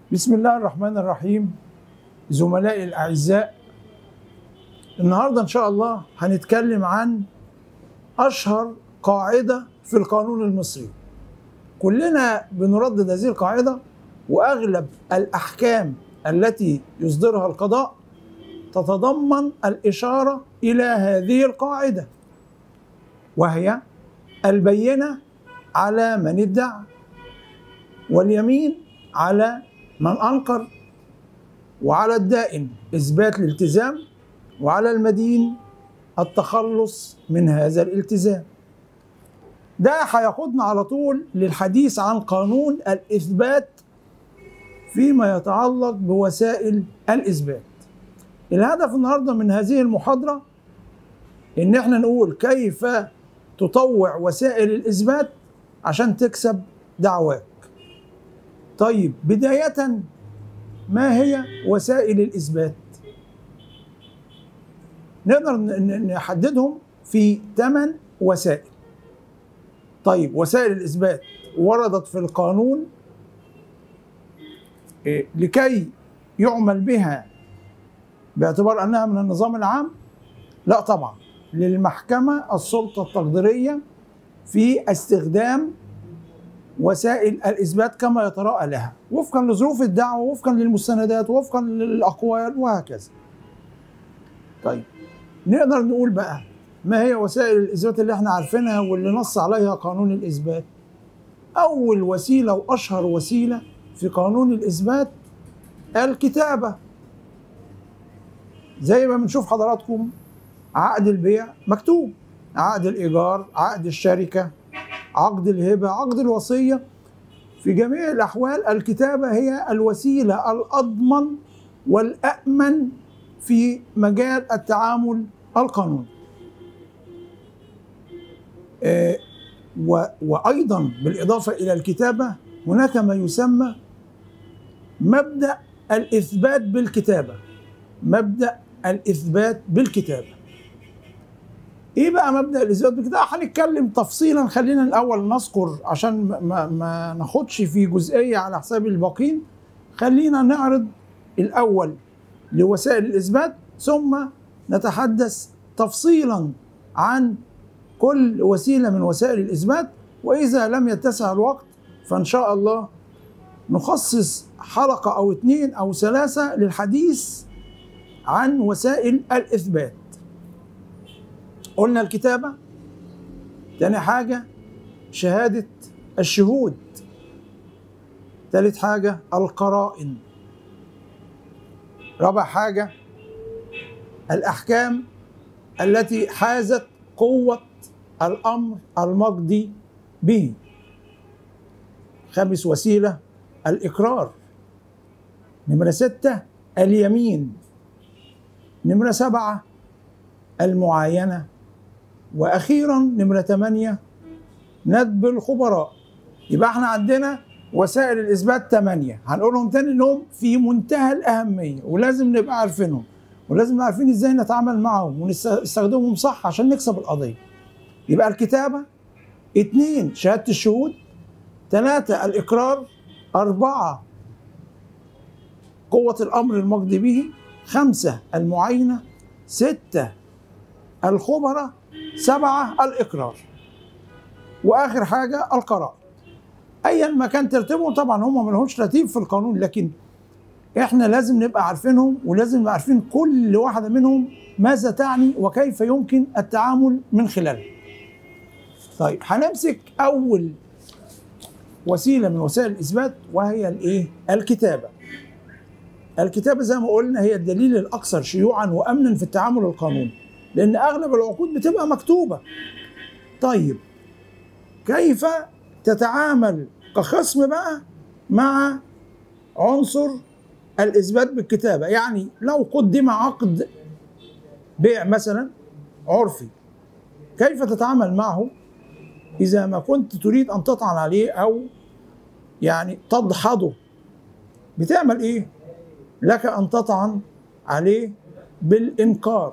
بسم الله الرحمن الرحيم زملائي الأعزاء النهاردة إن شاء الله هنتكلم عن أشهر قاعدة في القانون المصري كلنا بنردد هذه القاعدة وأغلب الأحكام التي يصدرها القضاء تتضمن الإشارة إلى هذه القاعدة وهي البينة على من ادعى واليمين على من أنكر وعلى الدائن إثبات الالتزام وعلى المدين التخلص من هذا الالتزام ده هيقودنا على طول للحديث عن قانون الإثبات فيما يتعلق بوسائل الإثبات الهدف النهارده من هذه المحاضرة إن احنا نقول كيف تطوع وسائل الإثبات عشان تكسب دعواك طيب بداية ما هي وسائل الإثبات؟ نقدر نحددهم في ثمان وسائل طيب وسائل الإثبات وردت في القانون لكي يعمل بها باعتبار أنها من النظام العام لا طبعا للمحكمة السلطة التقديرية في استخدام وسائل الإثبات كما يتراءى لها وفقا لظروف الدعوة وفقا للمستندات وفقا للأقوال وهكذا طيب نقدر نقول بقى ما هي وسائل الإثبات اللي احنا عارفينها واللي نص عليها قانون الإثبات أول وسيلة وأشهر وسيلة في قانون الإثبات الكتابة زي ما بنشوف حضراتكم عقد البيع مكتوب عقد الإيجار عقد الشركة عقد الهبة عقد الوصية في جميع الأحوال الكتابة هي الوسيلة الأضمن والأأمن في مجال التعامل القانوني آه وأيضا بالإضافة إلى الكتابة هناك ما يسمى مبدأ الإثبات بالكتابة مبدأ الإثبات بالكتابة ايه بقى مبدا الاثبات بالكتابه هنتكلم تفصيلا خلينا الاول نذكر عشان ما, ما ناخدش في جزئيه على حساب الباقين خلينا نعرض الاول لوسائل الاثبات ثم نتحدث تفصيلا عن كل وسيله من وسائل الاثبات واذا لم يتسع الوقت فان شاء الله نخصص حلقه او اثنين او ثلاثه للحديث عن وسائل الاثبات قلنا الكتابة تاني حاجة شهادة الشهود تالت حاجة القرائن رابع حاجة الأحكام التي حازت قوة الأمر المقضي به خامس وسيلة الإقرار نمرة ستة اليمين نمرة سبعة المعاينة واخيرا نمره 8 ندب الخبراء يبقى احنا عندنا وسائل الاثبات 8 هنقولهم تاني انهم في منتهى الاهميه ولازم نبقى عارفينهم ولازم نبقى عارفين ازاي نتعامل معهم ونستخدمهم صح عشان نكسب القضيه يبقى الكتابه اثنين شهاده الشهود ثلاثه الاقرار اربعه قوه الامر المقضي به خمسه المعاينه سته الخبراء سبعة الإقرار وآخر حاجة القراء أيا ما كان ترتيبهم طبعا هم ما لهمش ترتيب في القانون لكن إحنا لازم نبقى عارفينهم ولازم نبقى عارفين كل واحدة منهم ماذا تعني وكيف يمكن التعامل من خلالها طيب هنمسك أول وسيلة من وسائل الإثبات وهي الإيه؟ الكتابة الكتابة زي ما قلنا هي الدليل الأكثر شيوعا وأمنا في التعامل القانوني لان اغلب العقود بتبقى مكتوبه طيب كيف تتعامل كخصم بقى مع عنصر الاثبات بالكتابه يعني لو قدم عقد بيع مثلا عرفي كيف تتعامل معه اذا ما كنت تريد ان تطعن عليه او يعني تدحضه بتعمل ايه لك ان تطعن عليه بالانكار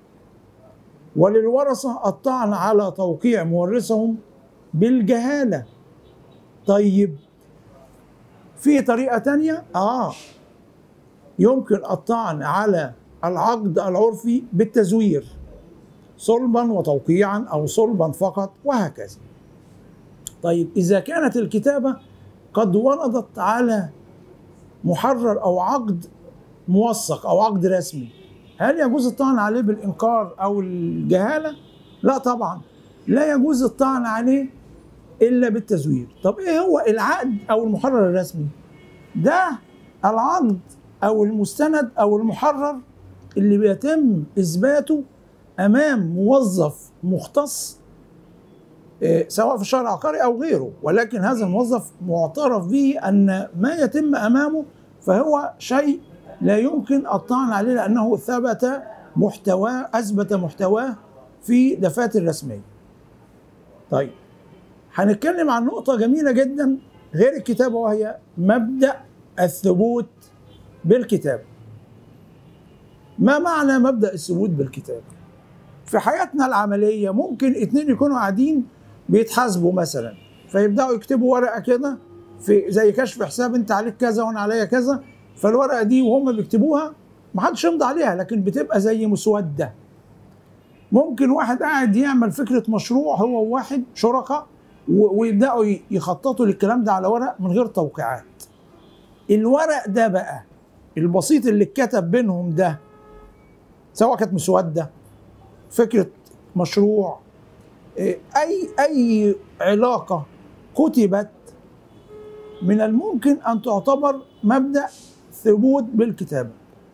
وللورثة الطعن على توقيع مورثهم بالجهالة طيب في طريقة تانية اه يمكن الطعن على العقد العرفي بالتزوير صلبا وتوقيعا او صلبا فقط وهكذا طيب اذا كانت الكتابه قد وردت على محرر او عقد موثق او عقد رسمي هل يجوز الطعن عليه بالانكار او الجهاله لا طبعا لا يجوز الطعن عليه الا بالتزوير طب ايه هو العقد او المحرر الرسمي ده العقد او المستند او المحرر اللي بيتم اثباته امام موظف مختص إيه، سواء في الشهر العقاري او غيره ولكن هذا الموظف معترف به ان ما يتم امامه فهو شيء لا يمكن الطعن عليه لانه ثبت محتواه اثبت محتواه في دفاتر رسميه. طيب هنتكلم عن نقطة جميلة جدا غير الكتابة وهي مبدأ الثبوت بالكتابة. ما معنى مبدأ الثبوت بالكتابة؟ في حياتنا العملية ممكن اتنين يكونوا قاعدين بيتحاسبوا مثلا فيبدأوا يكتبوا ورقة كده في زي كشف حساب انت عليك كذا وانا عليا كذا فالورقة دي وهم بيكتبوها محدش يمضي عليها لكن بتبقى زي مسودة ممكن واحد قاعد يعمل فكرة مشروع هو وواحد شركاء و- ويبدأوا ي- يخططوا للكلام ده على ورق من غير توقيعات الورق ده بقى البسيط اللي اتكتب بينهم ده سواء كانت مسودة فكرة مشروع إيه، أي أي علاقة كتبت من الممكن أن تعتبر مبدأ ثبوت بالكتابة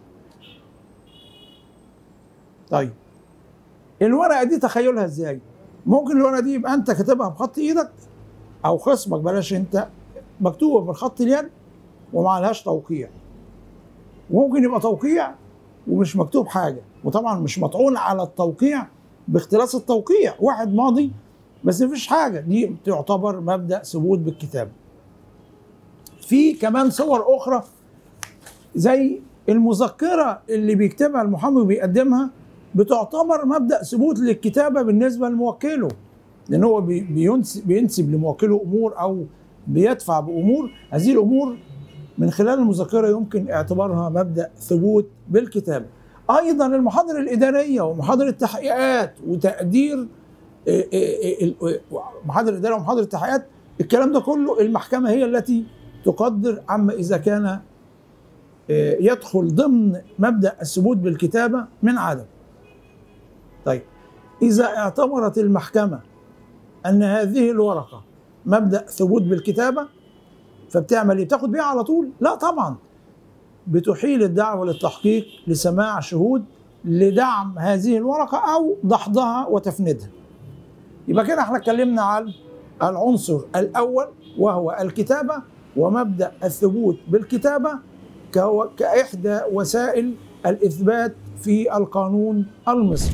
طيب الورقة دي تخيلها ازاي ممكن الورقة دي يبقى انت كاتبها بخط ايدك او خصمك بلاش انت مكتوبة بالخط اليد وما عليهاش توقيع وممكن يبقى توقيع ومش مكتوب حاجة وطبعا مش مطعون على التوقيع باختلاس التوقيع واحد ماضي بس مفيش حاجة دي تعتبر مبدأ ثبوت بالكتابة في كمان صور أخرى زي المذكرة اللي بيكتبها المحامي وبيقدمها بتعتبر مبدأ ثبوت للكتابة بالنسبة لموكله لأن هو بي- بينسب, بينسب لموكله أمور أو بيدفع بأمور هذه الأمور من خلال المذكرة يمكن اعتبارها مبدأ ثبوت بالكتابة أيضا المحاضر الإدارية ومحاضر التحقيقات وتقدير إيه إيه إيه ال- محاضر الإدارة ومحاضر التحقيقات الكلام ده كله المحكمة هي التي تقدر عما إذا كان إيه، يدخل ضمن مبدأ الثبوت بالكتابة من عدم طيب إذا اعتبرت المحكمة أن هذه الورقة مبدأ ثبوت بالكتابة فبتعمل ايه؟ بتاخد بيها على طول؟ لا طبعا بتحيل الدعوة للتحقيق لسماع شهود لدعم هذه الورقة أو دحضها وتفنيدها. يبقى كده احنا اتكلمنا عن العنصر الأول وهو الكتابة ومبدأ الثبوت بالكتابة كو- كإحدى وسائل الإثبات في القانون المصري.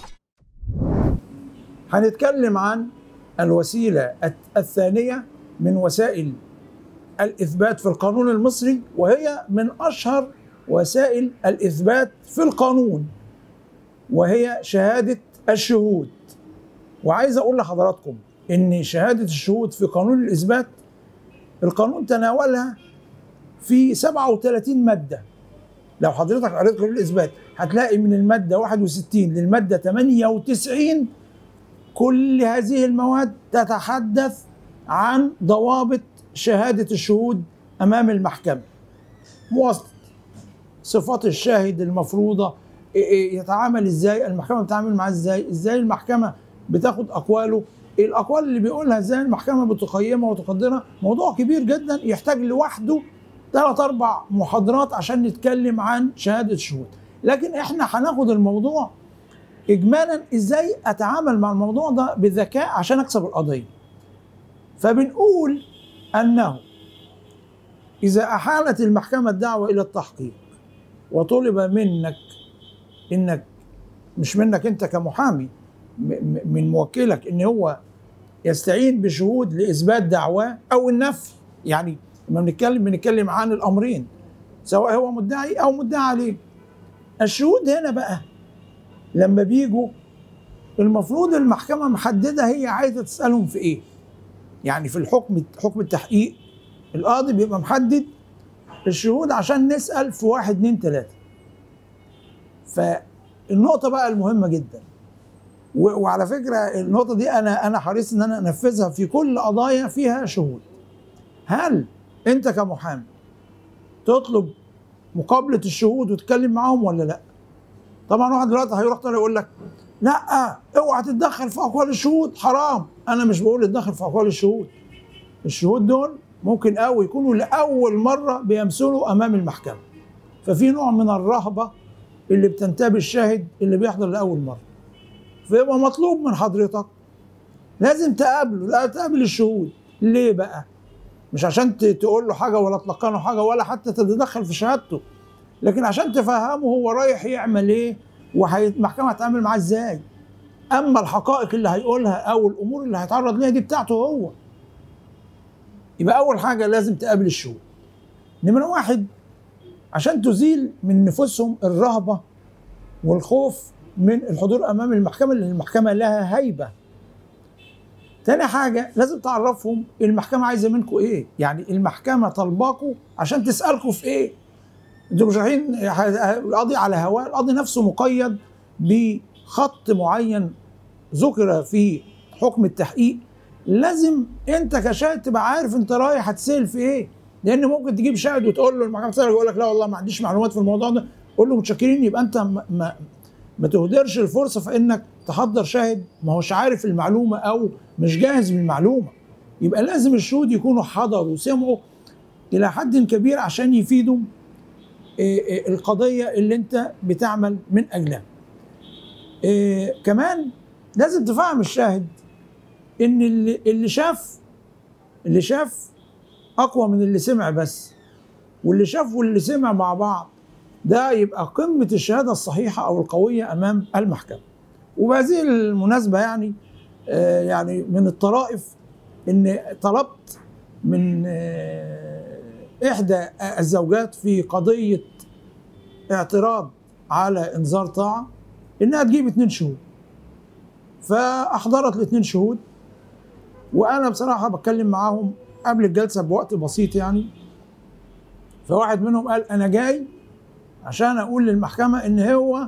هنتكلم عن الوسيلة الت- الثانية من وسائل الإثبات في القانون المصري وهي من أشهر وسائل الإثبات في القانون وهي شهادة الشهود وعايز أقول لحضراتكم إن شهادة الشهود في قانون الإثبات القانون تناولها في 37 مادة لو حضرتك قريت قانون الإثبات هتلاقي من المادة 61 للمادة 98 كل هذه المواد تتحدث عن ضوابط شهادة الشهود أمام المحكمة مواصلة صفات الشاهد المفروضة إيه إيه يتعامل ازاي المحكمة بتتعامل معاه ازاي ازاي المحكمة بتاخد أقواله الأقوال اللي بيقولها ازاي المحكمة بتقيمها وتقدرها موضوع كبير جدا يحتاج لوحده ثلاث أربع محاضرات عشان نتكلم عن شهادة الشهود لكن احنا هناخد الموضوع إجمالا ازاي أتعامل مع الموضوع ده بذكاء عشان أكسب القضية فبنقول أنه إذا أحالت المحكمة الدعوة إلى التحقيق وطلب منك إنك مش منك أنت كمحامي م- م- من موكلك إن هو يستعين بشهود لإثبات دعواه أو النفي يعني لما بنتكلم بنتكلم عن الأمرين سواء هو مدعي أو مدعي عليه الشهود هنا بقى لما بيجوا المفروض المحكمة محددة هي عايزة تسألهم في إيه يعني في الحكم حكم التحقيق القاضي بيبقى محدد الشهود عشان نسال في واحد اتنين تلاته فالنقطه بقى المهمه جدا و- وعلى فكره النقطه دي انا انا حريص ان انا انفذها في كل قضايا فيها شهود هل انت كمحامي تطلب مقابله الشهود وتتكلم معاهم ولا لا طبعا واحد دلوقتي هيروح طالع يقول لك لا اوعى تتدخل في اقوال الشهود حرام انا مش بقول اتدخل في اقوال الشهود الشهود دول ممكن قوي يكونوا لاول مره بيمثلوا امام المحكمه ففي نوع من الرهبه اللي بتنتابي الشاهد اللي بيحضر لاول مره فيبقى مطلوب من حضرتك لازم تقابله لا تقابل الشهود ليه بقى مش عشان ت- تقول له حاجه ولا تلقنه حاجه ولا حتى تتدخل في شهادته لكن عشان تفهمه هو رايح يعمل ايه والمحكمه هتعمل معاه ازاي اما الحقائق اللي هيقولها او الامور اللي هيتعرض ليها دي بتاعته هو يبقى اول حاجه لازم تقابل الشهود نمره واحد عشان تزيل من نفوسهم الرهبه والخوف من الحضور امام المحكمه لان المحكمه لها هيبه تاني حاجه لازم تعرفهم المحكمه عايزه منكم ايه يعني المحكمه طالباكم عشان تسالكم في ايه انتوا مش رايحين القاضي على هواه القاضي نفسه مقيد بخط معين ذكر في حكم التحقيق لازم انت كشاهد تبقى عارف انت رايح هتسال في ايه لان ممكن تجيب شاهد وتقول له المحكمه تسالك يقول لك لا والله ما عنديش معلومات في الموضوع ده قول له متشكرين يبقى انت ما, ما, ما تهدرش الفرصه في انك تحضر شاهد ما هوش عارف المعلومه او مش جاهز بالمعلومه يبقى لازم الشهود يكونوا حضروا وسمعوا الى حد كبير عشان يفيدوا إيه إيه القضيه اللي انت بتعمل من اجلها إيه كمان لازم تفهم الشاهد ان اللي, اللي شاف اللي شاف اقوى من اللي سمع بس واللي شاف واللي سمع مع بعض ده يبقى قمه الشهاده الصحيحه او القويه امام المحكمه وبهذه المناسبه يعني آه يعني من الطرائف ان طلبت من آه احدى الزوجات في قضيه اعتراض على انذار طاعه انها تجيب اتنين شهود فاحضرت الاثنين شهود وانا بصراحه بتكلم معاهم قبل الجلسه بوقت بسيط يعني فواحد منهم قال انا جاي عشان اقول للمحكمه ان هو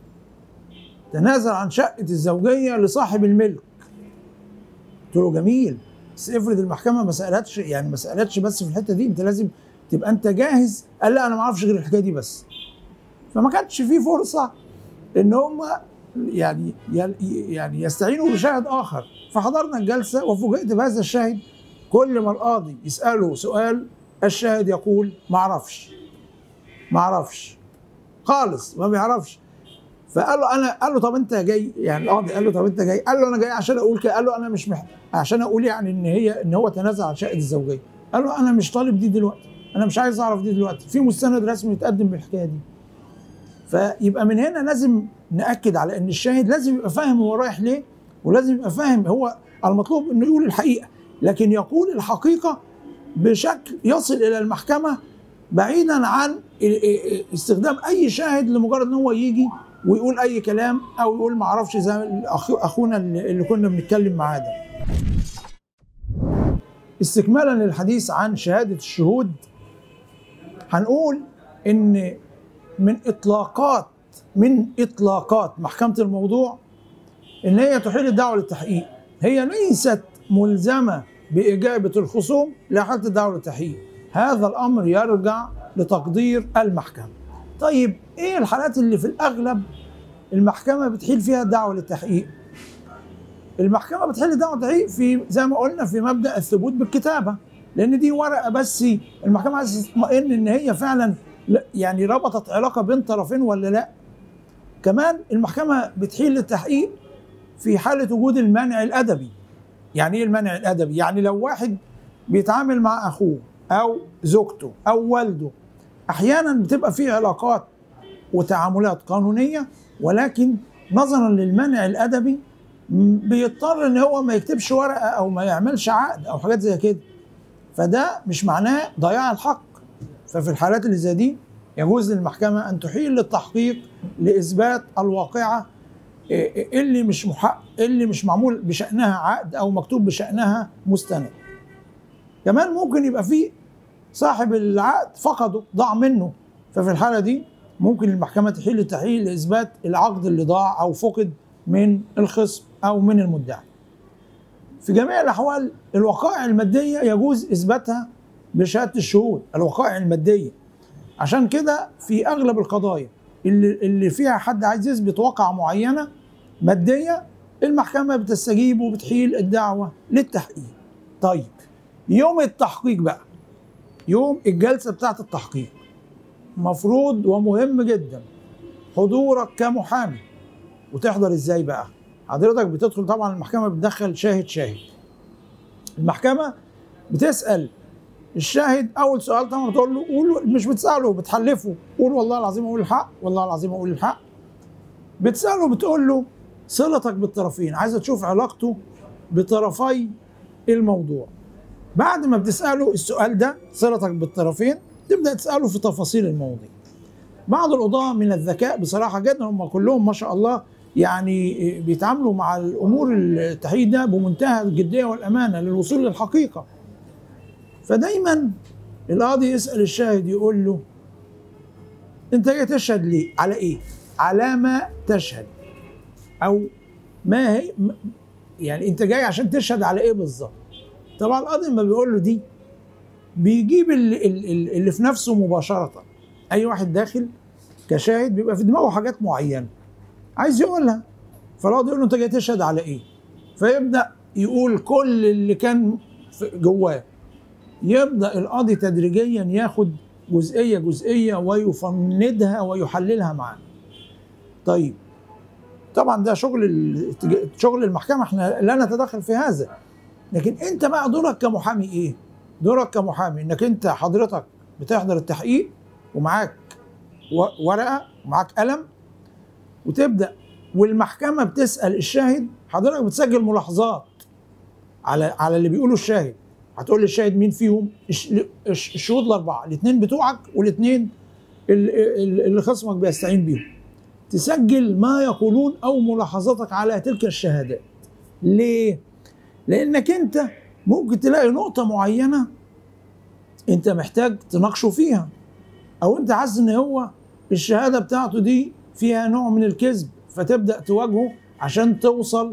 تنازل عن شقه الزوجيه لصاحب الملك قلت له جميل بس افرض المحكمه ما سالتش يعني ما سالتش بس في الحته دي انت لازم تبقى انت جاهز قال لا انا ما اعرفش غير الحكايه دي بس فما كانش في فرصه ان هم يعني يعني يستعينوا بشاهد اخر فحضرنا الجلسه وفوجئت بهذا الشاهد كل ما القاضي يساله سؤال الشاهد يقول ما اعرفش ما اعرفش خالص ما بيعرفش فقال له انا قال له طب انت جاي يعني القاضي قال له طب انت جاي قال له انا جاي عشان اقول كده قال له انا مش مح... عشان اقول يعني ان هي ان هو تنازل عن شقه الزوجيه قال له انا مش طالب دي دلوقتي انا مش عايز اعرف دي دلوقتي في مستند رسمي يتقدم بالحكايه دي فيبقى من هنا لازم ناكد على ان الشاهد لازم يبقى فاهم هو رايح ليه ولازم يبقى فاهم هو المطلوب انه يقول الحقيقه لكن يقول الحقيقه بشكل يصل الى المحكمه بعيدا عن استخدام اي شاهد لمجرد ان هو يجي ويقول اي كلام او يقول ما اعرفش زي اخونا اللي كنا بنتكلم معاه ده. استكمالا للحديث عن شهاده الشهود هنقول ان من اطلاقات من اطلاقات محكمه الموضوع ان هي تحيل الدعوه للتحقيق هي ليست ملزمه باجابه الخصوم لحاله الدعوه للتحقيق هذا الامر يرجع لتقدير المحكمه طيب ايه الحالات اللي في الاغلب المحكمه بتحيل فيها الدعوه للتحقيق المحكمه بتحيل الدعوه للتحقيق في زي ما قلنا في مبدا الثبوت بالكتابه لان دي ورقه بس المحكمه عايزه تطمئن ان هي فعلا يعني ربطت علاقه بين طرفين ولا لا كمان المحكمه بتحيل التحقيق في حاله وجود المنع الادبي يعني ايه المنع الادبي يعني لو واحد بيتعامل مع اخوه او زوجته او والده احيانا بتبقى في علاقات وتعاملات قانونيه ولكن نظرا للمنع الادبي بيضطر ان هو ما يكتبش ورقه او ما يعملش عقد او حاجات زي كده فده مش معناه ضياع الحق ففي الحالات اللي زي دي يجوز للمحكمه ان تحيل للتحقيق لاثبات الواقعه اللي مش محق اللي مش معمول بشانها عقد او مكتوب بشانها مستند كمان ممكن يبقى في صاحب العقد فقده ضاع منه ففي الحاله دي ممكن المحكمه تحيل التحقيق لاثبات العقد اللي ضاع او فقد من الخصم او من المدعي في جميع الاحوال الوقائع الماديه يجوز اثباتها بشهاده الشهود الوقائع الماديه عشان كده في اغلب القضايا اللي اللي فيها حد عايز يثبت واقعه معينه ماديه المحكمه بتستجيب وبتحيل الدعوه للتحقيق طيب يوم التحقيق بقى يوم الجلسه بتاعت التحقيق مفروض ومهم جدا حضورك كمحامي وتحضر ازاي بقى حضرتك بتدخل طبعا المحكمه بتدخل شاهد شاهد المحكمه بتسال الشاهد اول سؤال طبعا بتقول له قول مش بتساله بتحلفه قول والله العظيم اقول الحق والله العظيم اقول الحق بتساله بتقول له صلتك بالطرفين عايزه تشوف علاقته بطرفي الموضوع بعد ما بتساله السؤال ده صلتك بالطرفين تبدا تساله في تفاصيل المواضيع بعض القضاة من الذكاء بصراحة جدا هم كلهم ما شاء الله يعني بيتعاملوا مع الأمور التحقيق ده بمنتهى الجدية والأمانة للوصول للحقيقة فدايما القاضي يسأل الشاهد يقول له أنت جاي تشهد ليه؟ على إيه؟ على ما تشهد أو ما هي يعني أنت جاي عشان تشهد على إيه بالظبط؟ طبعا القاضي لما بيقول له دي بيجيب اللي, اللي اللي في نفسه مباشرة أي واحد داخل كشاهد بيبقى في دماغه حاجات معينة عايز يقولها فالقاضي يقول له أنت جاي تشهد على إيه؟ فيبدأ يقول كل اللي كان في- جواه يبدا القاضي تدريجيا ياخد جزئيه جزئيه ويفندها ويحللها معاه. طيب طبعا ده شغل ال- شغل المحكمه احنا لا نتدخل في هذا لكن انت بقى دورك كمحامي ايه؟ دورك كمحامي انك انت حضرتك بتحضر التحقيق ومعاك و- ورقه ومعاك قلم وتبدا والمحكمه بتسال الشاهد حضرتك بتسجل ملاحظات على على اللي بيقوله الشاهد هتقول للشاهد مين فيهم الش- الش- الشهود الاربعه الاثنين بتوعك والاثنين اللي خصمك بيستعين بيهم تسجل ما يقولون او ملاحظاتك على تلك الشهادات ليه لانك انت ممكن تلاقي نقطه معينه انت محتاج تناقشه فيها او انت حاسس ان هو الشهاده بتاعته دي فيها نوع من الكذب فتبدا تواجهه عشان توصل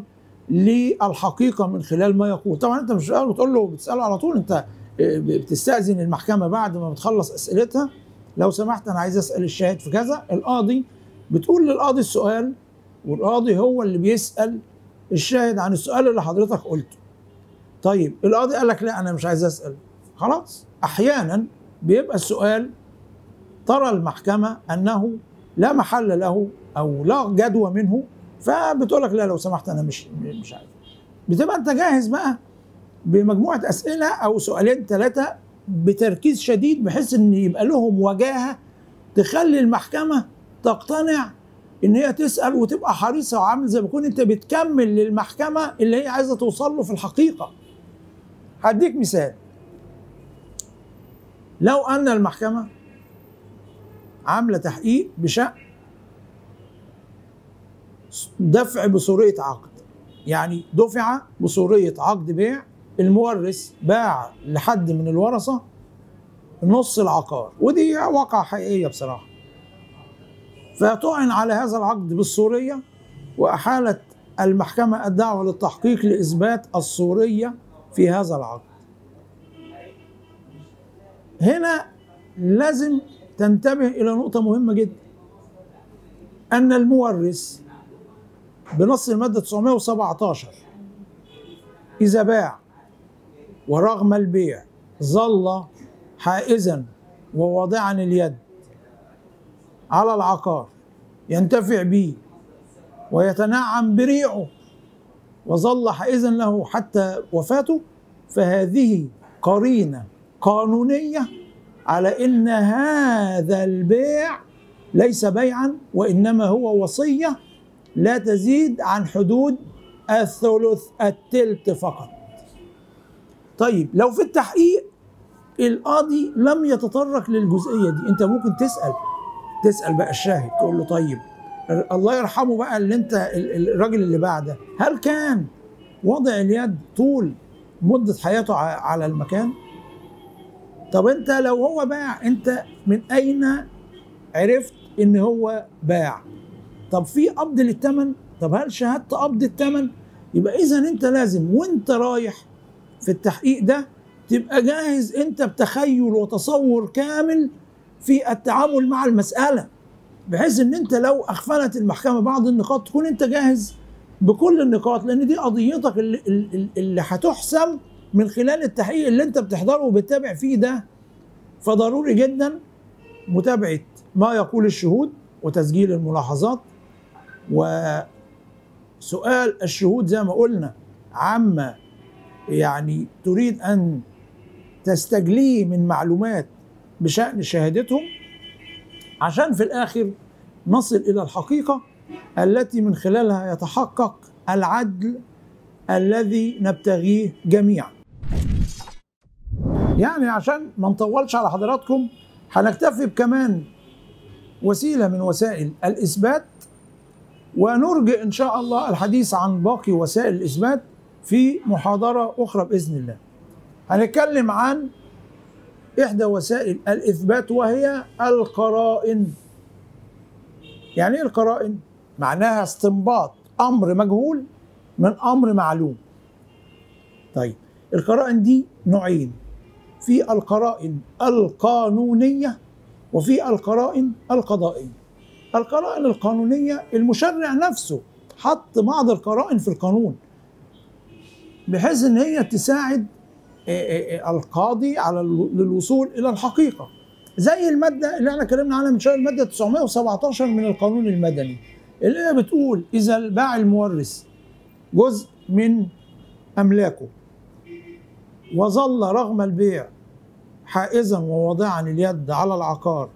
للحقيقه من خلال ما يقول طبعا انت مش بتقول له بتساله على طول انت بتستاذن المحكمه بعد ما بتخلص اسئلتها لو سمحت انا عايز اسال الشاهد في كذا القاضي بتقول للقاضي السؤال والقاضي هو اللي بيسال الشاهد عن السؤال اللي حضرتك قلته طيب القاضي قال لك لا انا مش عايز اسال خلاص احيانا بيبقى السؤال ترى المحكمه انه لا محل له او لا جدوى منه فبتقول لك لا لو سمحت انا مش مش عارف بتبقى انت جاهز بقى بمجموعه اسئله او سؤالين ثلاثه بتركيز شديد بحيث ان يبقى لهم وجاهه تخلي المحكمه تقتنع ان هي تسال وتبقى حريصه وعامل زي ما تكون انت بتكمل للمحكمه اللي هي عايزه توصل له في الحقيقه هديك مثال لو ان المحكمه عامله تحقيق بشان دفع بصوريه عقد يعني دفع بصوريه عقد بيع المورث باع لحد من الورثه نص العقار ودي واقعة حقيقية بصراحة فطعن على هذا العقد بالصورية وأحالت المحكمة الدعوة للتحقيق لإثبات الصورية في هذا العقد هنا لازم تنتبه إلى نقطة مهمة جدا أن المورث بنص المادة 917 إذا باع ورغم البيع ظل حائزا وواضعا اليد على العقار ينتفع به ويتنعم بريعه وظل حائزا له حتى وفاته فهذه قرينه قانونيه على ان هذا البيع ليس بيعا وانما هو وصيه لا تزيد عن حدود الثلث التلت فقط طيب لو في التحقيق القاضي لم يتطرق للجزئيه دي انت ممكن تسال تسال بقى الشاهد تقول له طيب الله يرحمه بقى اللي انت الراجل اللي باع ده هل كان وضع اليد طول مده حياته على المكان طب انت لو هو باع انت من اين عرفت ان هو باع طب في قبض للثمن طب هل شهدت قبض الثمن يبقى اذا انت لازم وانت رايح في التحقيق ده تبقى جاهز انت بتخيل وتصور كامل في التعامل مع المساله بحيث ان انت لو اغفلت المحكمه بعض النقاط تكون انت جاهز بكل النقاط لان دي قضيتك اللي, اللي, اللي هتحسم من خلال التحقيق اللي انت بتحضره وبتتابع فيه ده فضروري جدا متابعه ما يقول الشهود وتسجيل الملاحظات وسؤال الشهود زي ما قلنا عما يعني تريد ان تستجليه من معلومات بشان شهادتهم عشان في الاخر نصل الى الحقيقه التي من خلالها يتحقق العدل الذي نبتغيه جميعا. يعني عشان ما نطولش على حضراتكم هنكتفي بكمان وسيله من وسائل الاثبات ونرجئ ان شاء الله الحديث عن باقي وسائل الاثبات في محاضره اخرى باذن الله. هنتكلم عن احدى وسائل الاثبات وهي القرائن. يعني ايه القرائن؟ معناها استنباط امر مجهول من امر معلوم. طيب القرائن دي نوعين في القرائن القانونيه وفي القرائن القضائيه. القرائن القانونيه المشرع نفسه حط بعض القرائن في القانون بحيث ان هي تساعد القاضي على للوصول الى الحقيقه زي الماده اللي احنا اتكلمنا عنها من شويه الماده 917 من القانون المدني اللي هي بتقول اذا باع المورث جزء من املاكه وظل رغم البيع حائزا وواضعا اليد على العقار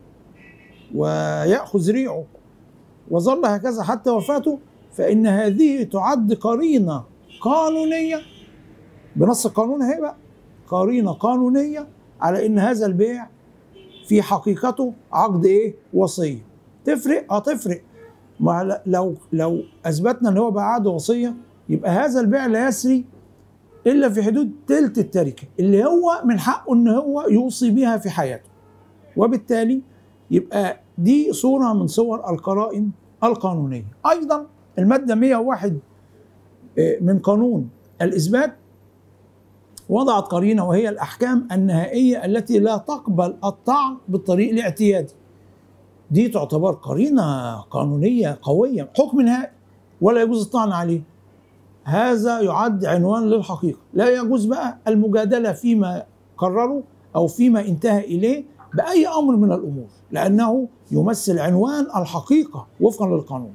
ويأخذ ريعه وظل هكذا حتى وفاته فإن هذه تعد قرينة قانونية بنص القانون اهي بقى قرينة قانونية على إن هذا البيع في حقيقته عقد إيه؟ وصية تفرق؟ اه تفرق ما لو لو أثبتنا إن هو بقى عقد وصية يبقى هذا البيع لا يسري إلا في حدود تلت التركة اللي هو من حقه إن هو يوصي بها في حياته وبالتالي يبقى دي صورة من صور القرائن القانونية أيضا المادة 101 من قانون الإثبات وضعت قرينة وهي الأحكام النهائية التي لا تقبل الطعن بالطريق الاعتيادي دي تعتبر قرينة قانونية قوية حكم نهائي ولا يجوز الطعن عليه هذا يعد عنوان للحقيقة لا يجوز بقى المجادلة فيما قرروا أو فيما انتهى إليه بأي أمر من الأمور لأنه يمثل عنوان الحقيقة وفقا للقانون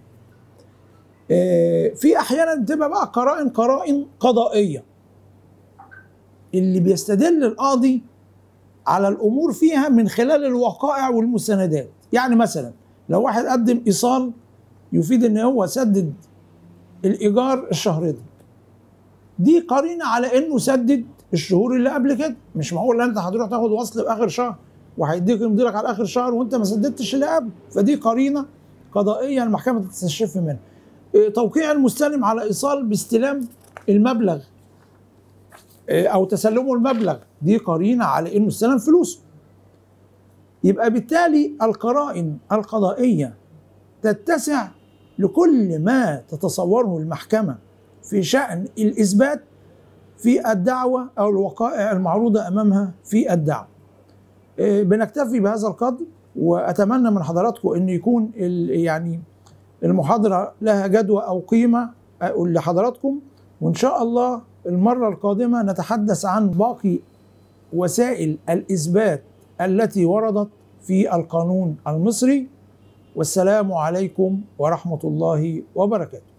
في أحيانا بتبقى بقى قرائن قرائن قضائية اللي بيستدل القاضي على الأمور فيها من خلال الوقائع والمستندات يعني مثلا لو واحد قدم إيصال يفيد إن هو سدد الإيجار الشهر ده دي قرينة على إنه سدد الشهور اللي قبل كده مش معقول انت هتروح تاخد وصل في اخر شهر وهيديك يمضيلك على اخر شهر وانت ما سددتش اللي قبل فدي قرينه قضائيه المحكمه تستشف منها توقيع المستلم على ايصال باستلام المبلغ او تسلمه المبلغ دي قرينه على انه استلم فلوسه يبقى بالتالي القرائن القضائيه تتسع لكل ما تتصوره المحكمه في شان الاثبات في الدعوه او الوقائع المعروضه امامها في الدعوه بنكتفي بهذا القدر واتمنى من حضراتكم ان يكون يعني المحاضره لها جدوى او قيمه اقول لحضراتكم وان شاء الله المره القادمه نتحدث عن باقي وسائل الاثبات التي وردت في القانون المصري والسلام عليكم ورحمه الله وبركاته